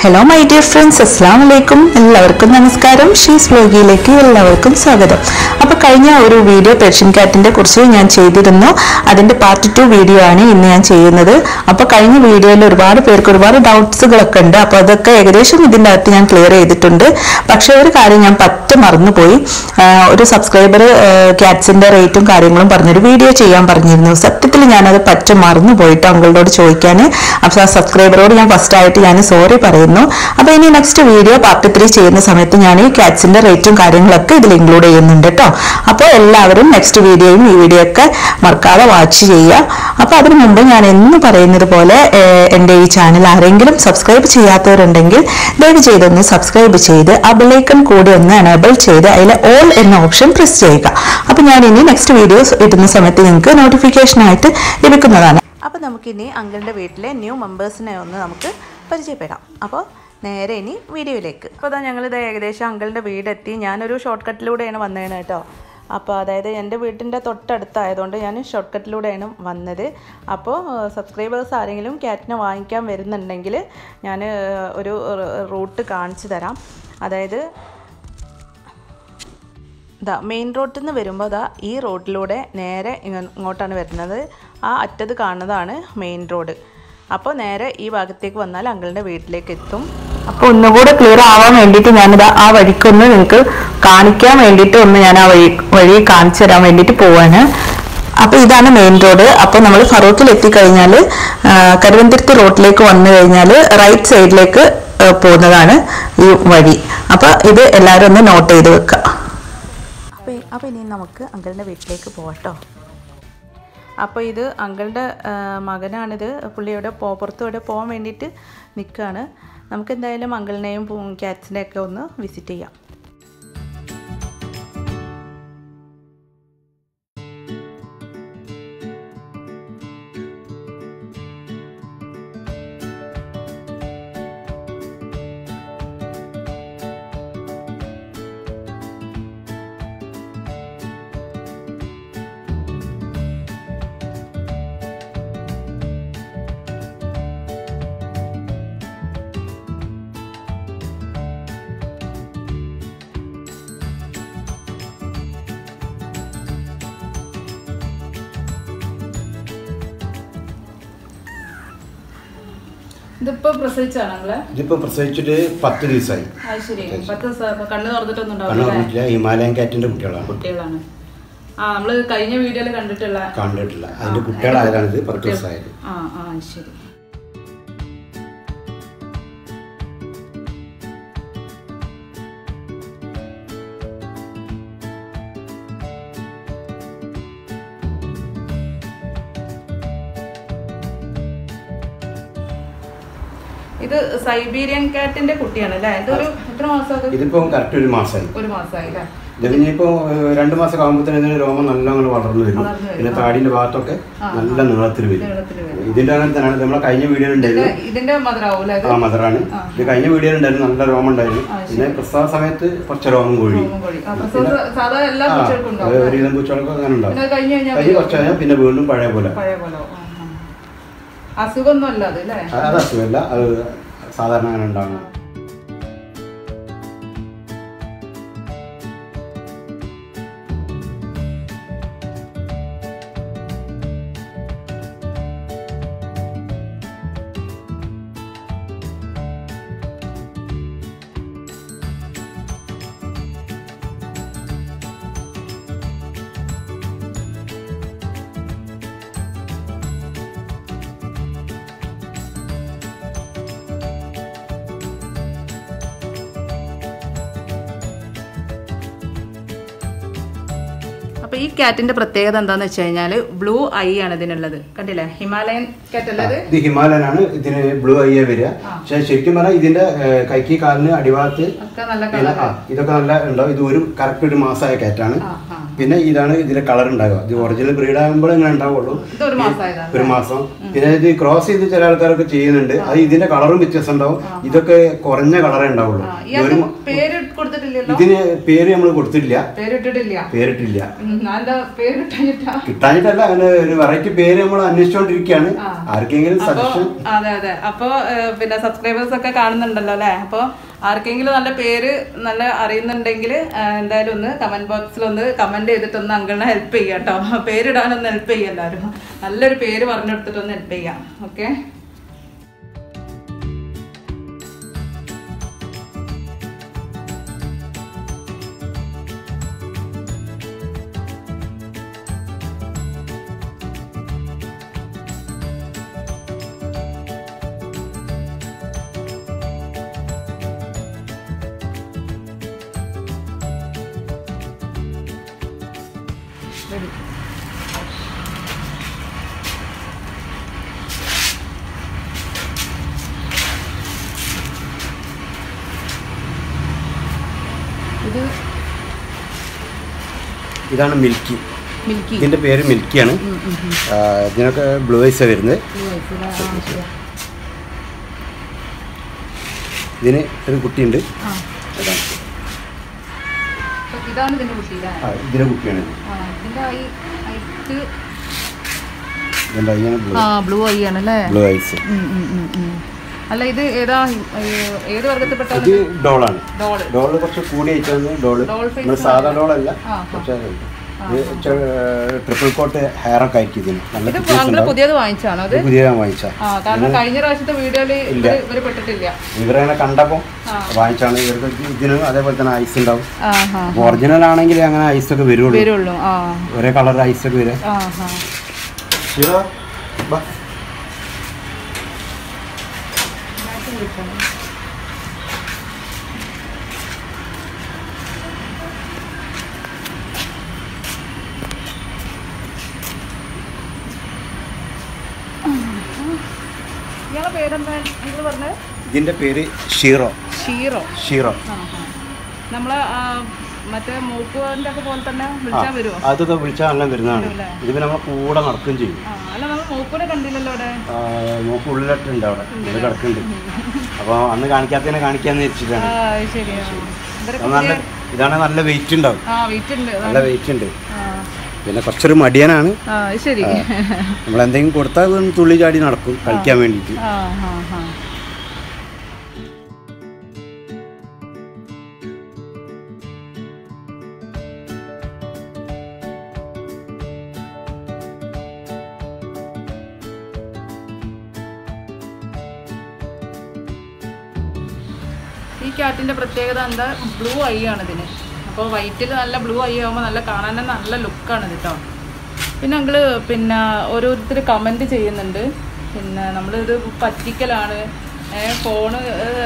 Hello my dear friends അസ്സാം വലൈക്കും എല്ലാവർക്കും നമസ്കാരം ഷീസ് വ്ലോഗിയിലേക്ക് എല്ലാവർക്കും സ്വാഗതം അപ്പോൾ കഴിഞ്ഞ ഒരു വീഡിയോ പെർഷ്യൻ കാറ്റിനെ കുറിച്ച് ഞാൻ ചെയ്തിരുന്നു അതിൻ്റെ പാർട്ട് ടു വീഡിയോ ആണ് ഇന്ന് ഞാൻ ചെയ്യുന്നത് അപ്പോൾ കഴിഞ്ഞ വീഡിയോയിൽ ഒരുപാട് പേർക്ക് ഒരുപാട് ഡൗട്ട്സുകളൊക്കെ ഉണ്ട് അപ്പോൾ അതൊക്കെ ഏകദേശം ഇതിൻ്റെ അകത്ത് ഞാൻ ക്ലിയർ ചെയ്തിട്ടുണ്ട് പക്ഷേ ഒരു കാര്യം ഞാൻ പറ്റ് മറന്നുപോയി ആഹ് ഒരു സബ്സ്ക്രൈബർ ക്യാറ്റ്സിൻ്റെ റേറ്റും കാര്യങ്ങളും പറഞ്ഞൊരു വീഡിയോ ചെയ്യാൻ പറഞ്ഞിരുന്നു സത്യത്തിൽ ഞാനത് പറ്റ മറന്നു പോയിട്ട് അങ്കിളിനോട് ചോദിക്കാൻ അപ്പോൾ ആ സബ്സ്ക്രൈബറോട് ഞാൻ ഫസ്റ്റ് ആയിട്ട് ഞാൻ സോറി പറയുന്നു അപ്പോൾ ഇനി നെക്സ്റ്റ് വീഡിയോ പാർട്ട് ത്രീ ചെയ്യുന്ന സമയത്ത് ഞാൻ ഈ ക്യാറ്റ്സിൻ്റെ റേറ്റും കാര്യങ്ങളൊക്കെ ഇതിൽ ഇൻക്ലൂഡ് ചെയ്യുന്നുണ്ട് കേട്ടോ അപ്പോൾ എല്ലാവരും നെക്സ്റ്റ് വീഡിയോയും ഈ വീഡിയോ ഒക്കെ മറക്കാതെ വാച്ച് ചെയ്യുക അപ്പോൾ അതിനു മുമ്പ് ഞാൻ എന്ന് പറയുന്നത് പോലെ ഏഹ്, എൻ്റെ ഈ ചാനൽ ആരെങ്കിലും സബ്സ്ക്രൈബ് ചെയ്യാത്തവരുണ്ടെങ്കിൽ ദയവ് ചെയ്തൊന്ന് സബ്സ്ക്രൈബ് ചെയ്ത് ആ ബെലൈക്കൺ കൂടി ഒന്ന് എനേബിൾ ചെയ്ത് അതിൽ ഓൾ എന്ന ഓപ്ഷൻ പ്രസ് ചെയ്യുക അപ്പോൾ ഞാൻ ഇനി നെക്സ്റ്റ് വീഡിയോസ് ഇടുന്ന സമയത്ത് നിങ്ങൾക്ക് നോട്ടിഫിക്കേഷനായിട്ട് ലഭിക്കുന്നതാണ് അപ്പോൾ നമുക്കിനി അങ്കിളിൻ്റെ വീട്ടിലെ ന്യൂ മെമ്പേഴ്സിനെ ഒന്ന് നമുക്ക് പരിചയപ്പെടാം അപ്പോൾ നേരെ ഇനി വീഡിയോയിലേക്ക് അപ്പോൾ അതാ ഞങ്ങളിത് ഏകദേശം അങ്കിളിൻ്റെ വീടെത്തി ഞാനൊരു ഷോർട്ട് കട്ടിലൂടെയാണ് വന്നേണ് കേട്ടോ അപ്പോൾ അതായത് എൻ്റെ വീട്ടിൻ്റെ തൊട്ടടുത്തായതുകൊണ്ട് ഞാൻ ഷോർട്ട് കട്ടിലൂടെയാണ് വന്നത് അപ്പോൾ സബ്സ്ക്രൈബേഴ്സ് ആരെങ്കിലും ക്യാറ്റിനെ വാങ്ങിക്കാൻ വരുന്നുണ്ടെങ്കിൽ ഞാൻ ഒരു റൂട്ട് കാണിച്ചു തരാം അതായത് ഇതാ മെയിൻ റോഡിൽ നിന്ന് വരുമ്പോൾ ഇതാ ഈ റോഡിലൂടെ നേരെ ഇങ്ങ- ഇങ്ങോട്ടാണ് വരുന്നത് ആ അറ്റത്ത് കാണുന്നതാണ് മെയിൻ റോഡ് അപ്പോൾ നേരെ ഈ ഭാഗത്തേക്ക് വന്നാൽ അങ്കിളിൻ്റെ വീട്ടിലേക്ക് എത്തും അപ്പോൾ ഒന്നുകൂടെ ക്ലിയർ ആവാൻ വേണ്ടിയിട്ട് ഞാനിതാ ആ വഴിക്കൊന്ന് നിങ്ങൾക്ക് കാണിക്കാൻ വേണ്ടിയിട്ട് ഒന്ന് ഞാൻ ആ വഴി വഴി കാണിച്ചു തരാൻ വേണ്ടിയിട്ട് പോവാണ് അപ്പോൾ ഇതാണ് മെയിൻ റോഡ് അപ്പോൾ നമ്മൾ ഫറൂഖിൽ എത്തിക്കഴിഞ്ഞാൽ കരുവന്തിരുത്തി റോഡിലേക്ക് വന്നു കഴിഞ്ഞാൽ റൈറ്റ് സൈഡിലേക്ക് ആ, പോകുന്നതാണ് ഈ വഴി അപ്പോൾ ഇത് എല്ലാവരും ഒന്ന് നോട്ട് ചെയ്ത് വെക്കുക അപ്പോൾ അപ്പോൾ ഇനി നമുക്ക് അങ്കിളിൻ്റെ വീട്ടിലേക്ക് പോകട്ടോ അപ്പോൾ ഇത് അങ്കിളുടെ മകനാണിത് പുള്ളി എവിടെ പോ പുറത്ത് എവിടെ പോകാൻ വേണ്ടിയിട്ട് നിൽക്കുകയാണ് നമുക്ക് എന്തായാലും അങ്കിളിനെയും ക്യാറ്റ്സിനെയൊക്കെ ഒന്ന് വിസിറ്റ് ചെയ്യാം ഇതിപ്പോ പ്രസവിച്ചാണ് നിങ്ങള് ഇതിപ്പോ പ്രസവിച്ചിട്ട് പത്ത് ദിവസമായി അത് ശരി പത്ത് ദിവസം ഇപ്പൊ കണ്ണ് തുറന്നിട്ടൊന്നും കണ്ണു ഉണ്ടാവില്ല പറഞ്ഞിട്ടില്ല ഹിമാലയൻ കാറ്റിന്റെ കുട്ടികളാണ് കുട്ടികളാണ് ആ നമ്മള് കഴിഞ്ഞ വീഡിയോയിൽ കണ്ടിട്ടുള്ള കണ്ടിട്ടില്ല അതിന്റെ കുട്ടികളായതാണ് ഇത് പത്ത് ദിവസമായത് ആ ആ ശരി ഇത് സൈബീരിയൻ കാറ്റിന്റെ കുട്ടിയാണ് അല്ലേ ഇതൊരു എത്ര മാസം അത് ഇതിപ്പോ കറക്റ്റ് ഒരു മാസമായി ഒരു മാസമായി അല്ലേ ഇത് ഇനിയിപ്പോ ഏഹ്, രണ്ട് മാസം ആകുമ്പോഴത്തേനും ഇതിന് രോമം നല്ല അങ്ങനെ വളർന്നു വരും വളർന്നു വരും. പിന്നെ താടിന്റെ ഭാഗത്തൊക്കെ ആ, നല്ല നീളത്തിൽ വരും നീളത്തിൽ വരും. ഇതിന്റെ അങ്ങനെ തന്നെയാണ് നമ്മളെ കഴിഞ്ഞ വീഡിയോ ഇത് ഉണ്ടായിരുന്നു ഇതിന്റെ മധുരാവും അല്ലേ ഇത്? ആ മദറാണ് ആ. ഇത് കഴിഞ്ഞ വീഡിയോ ഉണ്ടായിരുന്നു നല്ല രോമം ഉണ്ടായിരുന്നു ആ, ശരി. പിന്നെ പ്രസവ സമയത്ത് കുറച്ച് രോമം കൊഴി രോമം കൊഴി. ആ, പ്രസവ സാധാ എല്ലാ ആ, പൂച്ചകൾക്കും ഉണ്ടാവും ഒരു അല്ലേ? വിധം പൂച്ചകൾക്ക് അങ്ങനെ ഉണ്ടാവും പിന്നെ അത് കഴിഞ്ഞ് കഴിഞ്ഞാൽ കഴിഞ്ഞ് കുറച്ച് കഴിഞ്ഞാൽ പിന്നെ വീണ്ടും പഴയ പോലെ പഴയ പോലെ ആവും. ആ, ആ. അസുഖമൊന്നും അല്ല അത് അല്ലേ അത് അത് അസുഖമല്ല അത് സാധാരണ അങ്ങനെ ഉണ്ടാകും അപ്പൊ ഈ കാറ്റിന്റെ പ്രത്യേകത എന്താന്ന് വെച്ച് കഴിഞ്ഞാല് ബ്ലൂ ഐ ആണ് ഇതിനുള്ളത് കണ്ടില്ലേ ഹിമാലയൻ കാറ്റ് അല്ലത് ഇത് ഹിമാലയനാണ് ഇതിന് ബ്ലൂ ഐ വരിക പക്ഷെ ശരിക്കും പറഞ്ഞാൽ ഇതിന്റെ ഏഹ്, കൈക്ക് കാലിന് അടിഭാഗത്ത് ഒക്കെ നല്ല ഇങ്ങനെ, കളർ ആ, ഇതൊക്കെ നല്ല ഉണ്ടാവും ഇത് ഒരു കറക്റ്റ് ഒരു മാസമായ കാറ്റാണ് ആ ആ പിന്നെ ഇതാണ് ഇതിലെ കളർ ഉണ്ടാവുക ഇത് ഒറിജിനൽ ബ്രീഡ് ആകുമ്പോൾ ഇങ്ങനെ ഉണ്ടാവുള്ളൂ ഇതൊരു മാസമായതാണ് ഒരു മാസം പിന്നെ ഇത് ക്രോസ് ചെയ്ത് ചില ആൾക്കാരൊക്കെ ചെയ്യുന്നുണ്ട് അത് ഇതിന്റെ കളറും വ്യത്യാസം ഉണ്ടാവും ഇതൊക്കെ കുറഞ്ഞ കളറേ ഉണ്ടാവുള്ളൂ ആ, ഇയാൾക്ക് പേര് കൊടുത്തിട്ടില്ലല്ലോ ഇതിന് പേര് നമ്മൾ കൊടുത്തിട്ടില്ല പേരിട്ടിട്ടില്ല പേരിട്ടില്ല ഉം, ഞാൻ എന്താ പേര് കിട്ടാഞ്ഞിട്ടാ കിട്ടാഞ്ഞിട്ടല്ല അങ്ങനെ ഒരു വെറൈറ്റി പേര് നമ്മൾ അന്വേഷിച്ചുകൊണ്ടിരിക്കുകയാണ് ആർക്കെങ്കിലും അപ്പൊ സജഷൻ അതെ അതെ അപ്പൊ ഏഹ്, പിന്നെ സബ്സ്ക്രൈബേഴ്സ് ഒക്കെ കാണുന്നുണ്ടല്ലോ അല്ലെ അപ്പൊ ആർക്കെങ്കിലും നല്ല പേര് നല്ല അറിയുന്നുണ്ടെങ്കിൽ എന്തായാലും ഒന്ന് കമന്റ് ബോക്സിൽ ഒന്ന് കമന്റ് ചെയ്തിട്ട് ഒന്ന് അങ്കിളിനെ ഹെൽപ്പ് ചെയ്യാം കേട്ടോ പേരിടാനൊന്ന് ഹെൽപ്പ് ചെയ്യാം എല്ലാവരും നല്ലൊരു പേര് പറഞ്ഞെടുത്തിട്ട് ഒന്ന് ഹെൽപ്പ് ചെയ്യാം ഓക്കെ ഇത് ഇതാണ് മിൽക്കി മിൽക്കി ഇതിന്റെ പേര് മിൽക്കിയാണ് ആ, ഇതിനൊക്കെ ബ്ലൂ ഐസ് വരുന്നത് ഇതിന് ഒരു കുട്ടിയുണ്ട് ഇതാണ്. ഇതാണ് ഇതിന്റെ കുട്ടിയില്ലേ ആ, ഇതിന്റെ കുട്ടിയാണ് ഇത്. ആ, ഇതിന്റെ ഐ ഐറ്റ് ഇതിന്റെ ഇങ്ങനെ ബ്ലൂ ആ ബ്ലൂ ഐ ആണ് അല്ലേ ബ്ലൂ ഐസ് ഉം, ഉം, ഉം, ഉം. അല്ല ഇത് ഏതാ ഏ- ഏത് വർഗത്തിൽപ്പെട്ടാണ് ഇത് ഡോളാണ് ഡോള് ഡോള് കുറച്ച് കൂടി ഐറ്റാണ് ഡോള് ഡോൾ ഫേസ് നമ്മൾ സാധാ ഡോളല്ല ആ, കുറച്ച് ഇത് ട്രിപ്പിൾ കോട്ട് ഹെയർ ഒക്കെ ആയിരിക്കും ഇതിന് നല്ല ഇത് വ്യത്യാസം അങ്ങള് ഉണ്ടാവും പുതിയത് വാങ്ങിച്ചാണോ അത് ഇത് പുതിയ വാങ്ങിച്ച ആ കാരണം കഴിഞ്ഞ പ്രാവശ്യത്തെ വീഡിയോയില് ഇവര് ഇവര് പെട്ടിട്ടില്ല ഇവരങ്ങനെ കണ്ടപ്പോൾ വാങ്ങിച്ചാണ് ഇവർക്ക് ഇതിനും അതേപോലെ തന്നെ ഐസ് ഉണ്ടാവും ആ ഹാ ഒറിജിനൽ ആണെങ്കിൽ അങ്ങനെ ഐസ് ഒക്കെ വരുള്ളൂ വരുള്ളൂ ആ ഒരേ കളർ ഐസ് ഒക്കെ വരും ആ ഹാ ശിവ, ബാ. ഇയാളെ പേരെന്താ നിങ്ങൾ പറഞ്ഞത് ഇതിന്റെ പേര് ഷീറോ ഷീറോ ഷീറോ ആ ഹാ നമ്മളെ ആ, മറ്റേ മൂക്കുവന്റെ ഒക്കെ പോലെ തന്നെ ആ വിളിച്ചാൽ വരുമോ അതൊക്കെ വിളിച്ചാൽ നല്ല വരുന്നതാണ് ഇത് പിന്നെ നമ്മൾ കൂടെ നടക്കുകയും ചെയ്യും ആ അല്ല നമ്മൾ മൂക്കൂനെ കണ്ടില്ലല്ലോ അവിടെ ആ, മൂക്ക് ഉള്ളിലിട്ടുണ്ട് അവിടെ ഇത് കിടക്കുന്നുണ്ട് അപ്പോൾ അന്ന് കാണിക്കാത്തതിനെ കാണിക്കാന്ന് വെച്ചിട്ടാണ് ആ അത് ശരിയാ ഇവരൊക്കെ അത് നല്ല ഇതാണ് നല്ല വെയിറ്റ് ഉണ്ടാവും ആ വെയിറ്റ് ഉണ്ട് നല്ല വെയിറ്റ് ഉണ്ട് ആ പിന്നെ കുറച്ചൊരു മടിയനാണ് ആ അത് ശരി നമ്മൾ എന്തെങ്കിലും കൊടുത്താൽ ഒന്ന് തുള്ളി ചാടി നടക്കും കളിക്കാൻ വേണ്ടിയിട്ട് ആ ഹാ ഹാ ഈ ക്യാറ്റിന്റെ പ്രത്യേകത എന്താ ബ്ലൂ ഐ ആണ് ഇതിന് അപ്പോൾ വൈറ്റിൽ നല്ല ബ്ലൂ ഐ ആകുമ്പോൾ നല്ല കാണാൻ തന്നെ നല്ല ലുക്കാണ് ഇത് കേട്ടോ പിന്നെ ഞങ്ങൾ പിന്നെ ഓരോരുത്തർ കമൻറ്റ് ചെയ്യുന്നുണ്ട് പിന്നെ നമ്മളിത് പറ്റിക്കലാണ് ഫോണ്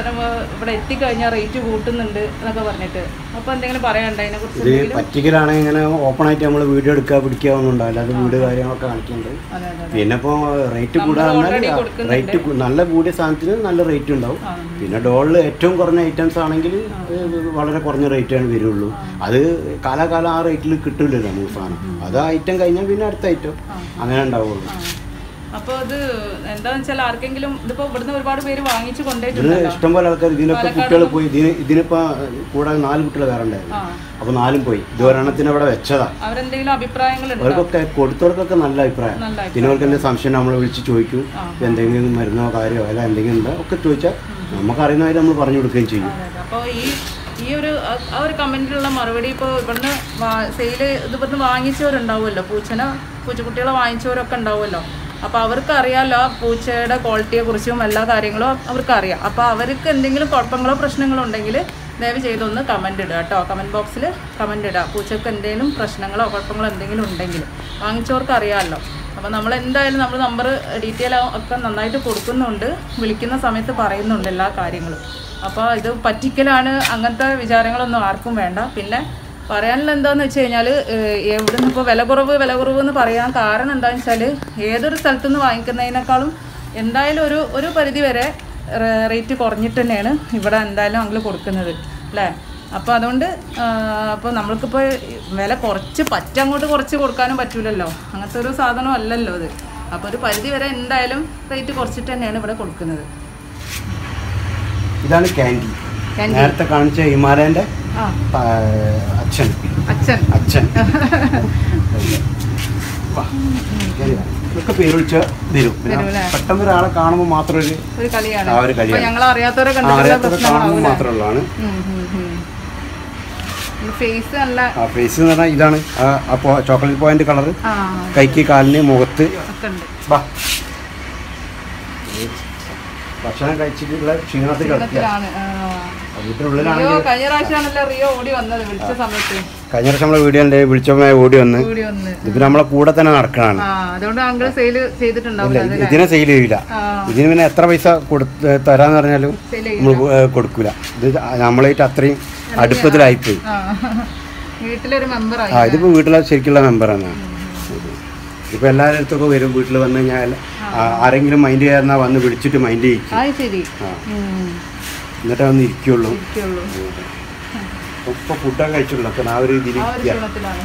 ഇവിടെ എത്തിക്കഴിഞ്ഞാൽ റേറ്റ് കൂട്ടുന്നുണ്ട് എന്നൊക്കെ പറഞ്ഞിട്ട് അപ്പോൾ എന്തെങ്കിലും പറയാനുണ്ടോ അതിനെക്കുറിച്ച് ഇത് പറ്റിക്കലാണ് ഇങ്ങനെ ഓപ്പൺ ആയിട്ട് നമ്മൾ വീഡിയോ എടുക്കുക പിടിക്കുക ഒന്നും ഉണ്ടാവില്ല അത് വീട് കാര്യങ്ങളൊക്കെ കാണിക്കുന്നുണ്ട് അതെ അതെ പിന്നെ ഇപ്പോൾ റേറ്റ് കൂടാന്നാൽ റേറ്റ് നല്ല കൂടിയ സാധനത്തിന് നല്ല റേറ്റ് ഉണ്ടാവും പിന്നെ ഡോളിൽ ഏറ്റവും കുറഞ്ഞ ഐറ്റംസ് ആണെങ്കിൽ വളരെ കുറഞ്ഞ റേറ്റാണ് വരുള്ളൂ അത് കാലാകാലം ആ റേറ്റിൽ കിട്ടില്ലല്ലോ നമുക്ക് സാധനം അത് ഐറ്റം കഴിഞ്ഞാൽ പിന്നെ അടുത്ത ഐറ്റം അങ്ങനെ ഉണ്ടാവുള്ളൂ അപ്പോൾ അത് എന്താണെന്ന് വെച്ചാൽ ആർക്കെങ്കിലും ഇതിപ്പോൾ ഇവിടുന്ന് ഒരുപാട് പേര് വാങ്ങിച്ചു ഇതിന് കൊണ്ടുപോയിട്ടുണ്ടല്ലോ ഇഷ്ടംപോലെ ആൾക്കാർ ഇതിനൊക്കെ കുട്ടികൾ പോയി ഇതിന് ഇതിനിപ്പോ കൂടാതെ നാല് കുട്ടികൾ വേറെ ഉണ്ടായിരുന്നു ആ അപ്പൊ നാലും പോയി ഇത് ഒരെണ്ണത്തിന് അവിടെ വെച്ചതാ അവരെന്തെങ്കിലും അഭിപ്രായങ്ങളുണ്ടോ അവർക്കൊക്കെ കൊടുത്തവർക്കൊക്കെ നല്ല അഭിപ്രായം നല്ല പിന്നെ അവർക്ക് എന്തെങ്കിലും സംശയം നമ്മൾ വിളിച്ച് ചോദിക്കും എന്തെങ്കിലും മരുന്നോ കാര്യമോ അല്ല എന്തെങ്കിലും ഉണ്ടോ ഒക്കെ ചോദിച്ചാൽ നമുക്കറിയുന്നവരെ നമ്മൾ പറഞ്ഞു കൊടുക്കുകയും ചെയ്യും അപ്പോൾ ഈ ഈ ഒരു ആ- ആ ഒരു കമന്റിലുള്ള മറുപടി ഇപ്പോൾ ഇവിടുന്ന് സെയിൽ ഇത് ഇവിടുന്ന് വാങ്ങിച്ചവരുണ്ടാവുമല്ലോ പൂച്ചനെ പൂച്ചക്കുട്ടികളെ വാങ്ങിച്ചവരൊക്കെ ഉണ്ടാവുമല്ലോ അപ്പോൾ അവർക്ക് അറിയാമല്ലോ ആ പൂച്ചയുടെ ക്വാളിറ്റിയെ കുറിച്ചും എല്ലാ കാര്യങ്ങളും അവർക്ക് അറിയാം അപ്പോൾ അവർക്ക് എന്തെങ്കിലും കുഴപ്പങ്ങളോ പ്രശ്നങ്ങളോ ഉണ്ടെങ്കിൽ ദയവ് ചെയ്തൊന്ന് കമൻറ്റ് ഇടുക കേട്ടോ കമൻറ്റ് ബോക്സിൽ കമൻറ്റ് ഇടുക പൂച്ചക്ക് എന്തെങ്കിലും പ്രശ്നങ്ങളോ കുഴപ്പങ്ങളോ എന്തെങ്കിലും ഉണ്ടെങ്കിൽ വാങ്ങിച്ചവർക്ക് അറിയാമല്ലോ അപ്പോൾ നമ്മൾ എന്തായാലും നമ്മൾ നമ്പർ ഡീറ്റെയിൽ ഒക്കെ നന്നായിട്ട് കൊടുക്കുന്നുണ്ട് വിളിക്കുന്ന സമയത്ത് പറയുന്നുണ്ട് എല്ലാ കാര്യങ്ങളും അപ്പോൾ ഇത് പറ്റിക്കലാണ് അങ്ങനത്തെ വിചാരങ്ങളൊന്നും ആർക്കും വേണ്ട പിന്നെ പറയാനുള്ള എന്താന്ന് വെച്ച് കഴിഞ്ഞാൽ എവിടെ നിന്ന് ഇപ്പോൾ വില കുറവ് വില കുറവ് എന്ന് പറയാൻ കാരണം എന്താണെന്ന് വെച്ചാൽ ഏതൊരു സ്ഥലത്തു നിന്ന് വാങ്ങിക്കുന്നതിനേക്കാളും എന്തായാലും ഒരു ഒരു പരിധി വരെ റേറ്റ് കുറഞ്ഞിട്ട് തന്നെയാണ് ഇവിടെ എന്തായാലും ഞങ്ങൾ കൊടുക്കുന്നത് അല്ലേ അപ്പോൾ അതുകൊണ്ട് അപ്പോൾ നമ്മൾക്കിപ്പോൾ വില കുറച്ച് പറ്റങ്ങോട്ട് കുറച്ച് കൊടുക്കാനും പറ്റൂലല്ലോ അങ്ങനത്തെ ഒരു സാധനം അല്ലല്ലോ ഇത് അപ്പോൾ ഒരു പരിധി വരെ എന്തായാലും റേറ്റ് കുറച്ചിട്ട് തന്നെയാണ് ഇവിടെ കൊടുക്കുന്നത് ഇതാണ് ക്യാൻഡി Candy. നേരത്തെ കാണിച്ച ഹിമാലയന്റെ ആ ആ, അച്ഛൻ അച്ഛൻ അച്ഛൻ വാ, കേറി വാ. ഇതൊക്കെ പേര് വിളിച്ച വരും പിന്നെ വരും അല്ലേ? പെട്ടെന്ന് ഒരാളെ കാണുമ്പോൾ മാത്രം ഒരു ഒരു കളിയാണ് ആ, ഒരു കളിയാണ്. അപ്പോൾ ഞങ്ങൾ അറിയാത്തവരെ ആ, കണ്ടിട്ടുള്ള അറിയാത്തവരെ കാണുമ്പോൾ പ്രശ്നങ്ങളാവൂലേ മാത്രമുള്ളതാണ് ഫേസ് നല്ല ആ ഫേസ് എന്ന് പറഞ്ഞാൽ ഇതാണ് ആ അപ്പോൾ ചോക്ലേറ്റ് പോയിന്റ് കളർ ആ കൈക്ക് കാലിന് മുഖത്ത് ഒക്കെ ഉണ്ട് വാ ഭക്ഷണം കഴിച്ചിട്ടുള്ള ക്ഷീണത്തിൽ കിടക്കുക ക്ഷീണത്തിലാണ് ആ. റിയോ വീട്ടിനുള്ളിലാണെങ്കിൽ കഴിഞ്ഞ പ്രാവശ്യമാണല്ലോ റിയോ ഓടി വന്നത് വിളിച്ച സമയത്ത് കഴിഞ്ഞ വർഷം നമ്മളെ വീഡിയോ ഉണ്ട് വിളിച്ചപ്പോൾ ഓടി വന്ന് ഓടി വന്ന് ഇത് നമ്മളെ കൂടെ തന്നെ നടക്കണതാണ് ആ അതുകൊണ്ട് അങ്കിൾ സെയിൽ ചെയ്തിട്ടുണ്ടാവില്ല ഇല്ല, ഇതിനെ സെയിൽ ചെയ്യില്ല ആ ഇതിന് പിന്നെ എത്ര പൈസ കൊടുത്ത് തരാന്ന് പറഞ്ഞാലും സെയിൽ നമ്മൾ കൊടുക്കൂല ഇത് നമ്മളായിട്ട് അത്രയും അടുപ്പത്തിലായിപ്പോയി ആ വീട്ടിലൊരു മെമ്പറായി ആ ഇതിപ്പോൾ വീട്ടിലെ ശരിക്കുള്ള മെമ്പറാണ് ഇപ്പൊ എല്ലാവരുടെ അടുത്തൊക്കെ വരും വീട്ടിൽ വന്നു കഴിഞ്ഞാൽ ആ, ആരെങ്കിലും മൈൻഡ് ചെയ്യാറുന്ന വന്ന് വിളിച്ചിട്ട് മൈൻഡ് ചെയ്യിക്കും ആ ശരി ആ. ഉം. എന്നിട്ടേ വന്ന് ഇരിക്കുള്ളൂ ഇരിക്കുള്ളൂ ഇപ്പൊ ഫുഡൊക്കെ കഴിച്ചുള്ളൂ അപ്പൊ ആ ഒരു ഇതിൽ ആ ഒരു ഇരിക്കുക ക്ഷീണത്തിലാണ്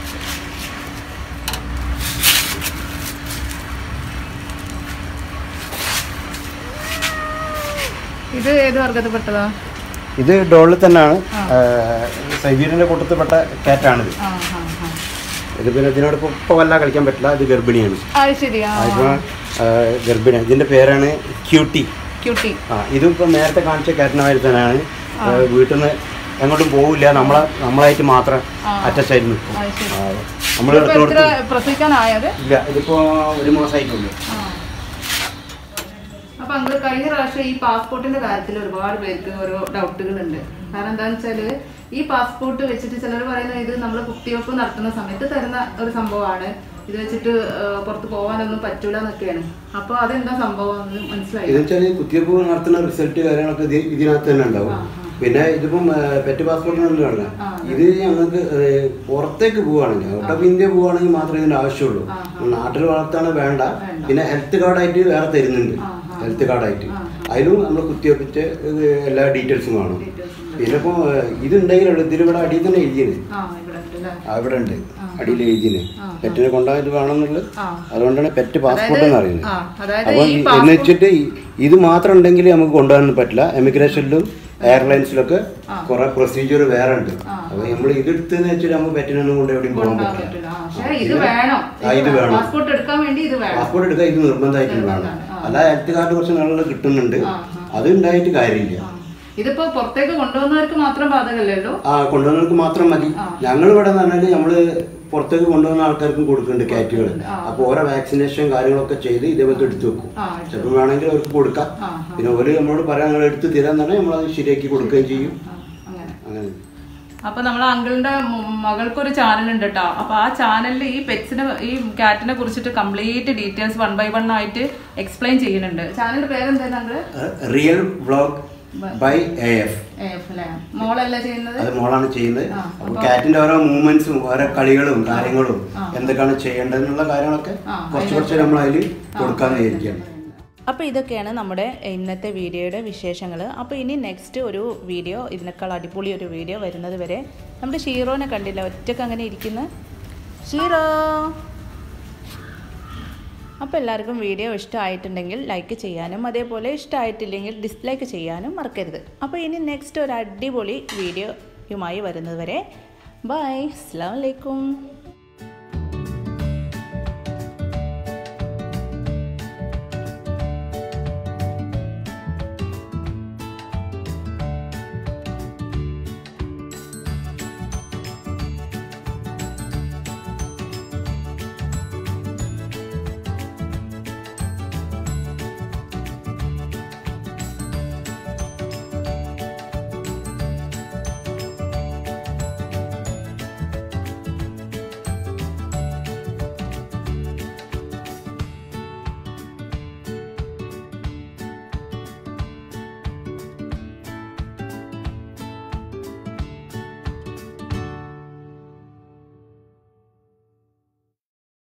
ഇത് ഏത് വർഗത്തിൽപ്പെട്ടതാ ഇത് ഡോളിൽ തന്നെയാണ് സൈബീരിയന്റെ കൂട്ടത്തിൽപ്പെട്ട കാറ്റാണിത് ആ ആ ആ ഇത് പിന്നെ ഇതിനോട് ഇപ്പൊ ഇപ്പൊ വല്ല കളിക്കാൻ പറ്റില്ല ഇത് ഗർഭിണിയാണ് ആ ശരി ആ അതിപ്പോ ഗർഭിണി ഇതിന്റെ പേരാണ് ക്യൂട്ടി ക്യൂട്ടി ആ ഇതും ഇപ്പൊ നേരത്തെ കാണിച്ച കാറ്റിനമാതിരി തന്നെയാണ് വീട്ടിൽ നിന്ന് എങ്ങോട്ടും പോവില്ല നമ്മളെ നമ്മളായിട്ട് മാത്രം അറ്റച്ച് ആയിട്ട് നിൽക്കും അത് ശരി നമ്മൾ ഇപ്പൊ എത്ര പ്രസവിക്കാനായത് ഇല്ല ഇതിപ്പോ ഒരു മാസമായിട്ടുള്ളൂ അപ്പൊ അങ്കിൾ കഴിഞ്ഞ പ്രാവശ്യം ഈ പാസ്പോർട്ടിന്റെ കാര്യത്തിൽ ഒരുപാട് പേർക്ക് ഓരോ ഡൗട്ടുകളുണ്ട് കാരണം എന്താന്ന് വെച്ചാല് ഈ പാസ്പോർട്ട് വെച്ചിട്ട് ചിലർ പറയുന്നത് ഇത് നമ്മൾ കുത്തിവെപ്പ് നടത്തുന്ന സമയത്ത് തരുന്ന ഒരു സംഭവമാണ് ഇത് വെച്ചിട്ട് ആ, പുറത്ത് പോകാനൊന്നും പറ്റൂല എന്നൊക്കെയാണ് അപ്പൊ അതെന്താ സംഭവം എന്ന് മനസ്സിലായി ഇത് വെച്ചാൽ കുത്തിവെപ്പ് നടത്തുന്ന റിസൾട്ട് കാര്യങ്ങളൊക്കെ ഇത് ഇതിനകത്ത് തന്നെ ഉണ്ടാവും പിന്നെ ഇതിപ്പം പെറ്റ് പാസ്പോർട്ടിനുള്ള ഇത് ഞങ്ങൾക്ക് ഏഹ്, പുറത്തേക്ക് പോവുകയാണെങ്കിൽ ഔട്ട് ഓഫ് ഇന്ത്യ പോവുകയാണെങ്കിൽ മാത്രമേ ഇതിന്റെ ആവശ്യമുള്ളൂ നാട്ടിൽ വളർത്താണ് വേണ്ട പിന്നെ ഹെൽത്ത് കാർഡായിട്ട് വേറെ തരുന്നുണ്ട് ഹെൽത്ത് കാർഡായിട്ട് അതിലും നമ്മൾ കുത്തിവെപ്പിച്ച് ഇത് എല്ലാ ഡീറ്റെയിൽസും കാണും പിന്നെ ഇപ്പോൾ ഇതുണ്ടെങ്കിലുള്ളൂ ഇതിലിവിടെ അടിയിൽ തന്നെ എഴുതിയത് ആ ഇവിടെ ഉണ്ട് അല്ലേ ആ, ഇവിടെ ഉണ്ട് അടിയിൽ എഴുതിയത് പെറ്റിനെ കൊണ്ടായിട്ട് വേണമെന്നുള്ളത് ആ. അതുകൊണ്ടാണ് പെറ്റ് പാസ്പോർട്ട് എന്ന് പറയുന്നത് ആ അതായത് അപ്പോൾ ഈ എന്ന് വെച്ചിട്ട് ഈ- ഇത് മാത്രം ഉണ്ടെങ്കിൽ നമുക്ക് കൊണ്ടുപോകാൻ പറ്റില്ല എമിഗ്രേഷനിലും എയർലൈൻസിലൊക്കെ കുറെ പ്രൊസീജിയർ വേറെ ഉണ്ട് അപ്പൊ നമ്മൾ ഇത് എടുത്തെന്ന് വെച്ചിട്ട് നമുക്ക് പെറ്റിനൊന്നും കൊണ്ട് എവിടെയും പോകാൻ കൊണ്ടുപോകാൻ പറ്റില്ല പറ്റില്ല ആ, പക്ഷേ ഇത് വേണം ആ, ഇത് വേണം. പാസ്പോർട്ട് എടുക്കാൻ വേണ്ടി ഇത് വേണം പാസ്പോർട്ട് എടുക്കാൻ ഇത് നിർബന്ധമായിട്ടും വേണം അല്ല ഹെൽത്ത് കാർഡ് കുറച്ച് നാളുകൾ കിട്ടുന്നുണ്ട് അത് ഉണ്ടായിട്ട് കാര്യമില്ല ആ. ഇതിപ്പോ പുറത്തേക്ക് കൊണ്ടുവന്നവർക്ക് മാത്രം ബാധകമല്ലല്ലോ ആ കൊണ്ടുവന്നവർക്ക് മാത്രം മതി ഞങ്ങൾ ഇവിടെ എന്ന് പറഞ്ഞാൽ നമ്മള് പുറത്തേക്ക് കൊണ്ടുവന്ന ആൾക്കാർക്കും കൊടുക്കുന്നുണ്ട് കാറ്റുകൾ അപ്പോൾ ഓരോ വാക്സിനേഷൻ കാര്യങ്ങളൊക്കെ ചെയ്ത് ഇതേപോലത്തെ എടുത്തു വെക്കും ആ ചിലപ്പോൾ വേണമെങ്കിൽ അവർക്ക് കൊടുക്കാം ആ, പിന്നെ ഒരു നമ്മളോട് പറയാൻ നിങ്ങൾ എടുത്ത് തരാൻ തന്നെ നമ്മളത് ശരിയാക്കി കൊടുക്കുകയും ചെയ്യും ആ, അങ്ങനെ അങ്ങനെ അപ്പൊ നമ്മളെ അങ്കിളിന്റെ മകൾക്ക് ഒരു ചാനൽ ഉണ്ട് കേട്ടോ അപ്പൊ ആ ചാനലിൽ ഈ പെറ്റ്സിനെ ഈ കാറ്റിനെ കുറിച്ചിട്ട് complete details one by one ആയിട്ട് എക്സ്പ്ലെയിൻ ചെയ്യുന്നുണ്ട് ചാനലിന്റെ പേരെന്തായിരുന്നു uncle real vlog by A F F അല്ലേ മോളല്ല ചെയ്യുന്നത് അത് മോളാണ് ചെയ്യുന്നത് അപ്പൊ കാറ്റിന്റെ ഓരോ മൂവ്മെന്റ്സും ഓരോ കളികളും കാര്യങ്ങളും എന്തൊക്കെയാണ് ചെയ്യേണ്ടതെന്നുള്ള കാര്യങ്ങളൊക്കെ കുറച്ച് കുറച്ച് നമ്മൾ അതിൽ കൊടുക്കാന്ന് വിചാരിക്കുകയാണ് അപ്പോൾ ഇതൊക്കെയാണ് നമ്മുടെ ഇന്നത്തെ വീഡിയോയുടെ വിശേഷങ്ങൾ അപ്പോൾ ഇനി നെക്സ്റ്റ് ഒരു വീഡിയോ ഇതിനേക്കാൾ അടിപൊളി ഒരു വീഡിയോ വരുന്നത് വരെ നമ്മുടെ ഷീറോനെ കണ്ടില്ല ഒറ്റക്ക് അങ്ങനെ ഇരിക്കുന്ന ഷീറോ അപ്പോൾ എല്ലാവർക്കും വീഡിയോ ഇഷ്ടമായിട്ടുണ്ടെങ്കിൽ ലൈക്ക് ചെയ്യാനും അതേപോലെ ഇഷ്ടമായിട്ടില്ലെങ്കിൽ ഡിസ്ലൈക്ക് ചെയ്യാനും മറക്കരുത് അപ്പോൾ ഇനി നെക്സ്റ്റ് ഒരു അടിപൊളി വീഡിയോയുമായി വരുന്നത് വരെ ബൈ അസ്സാം വലൈക്കും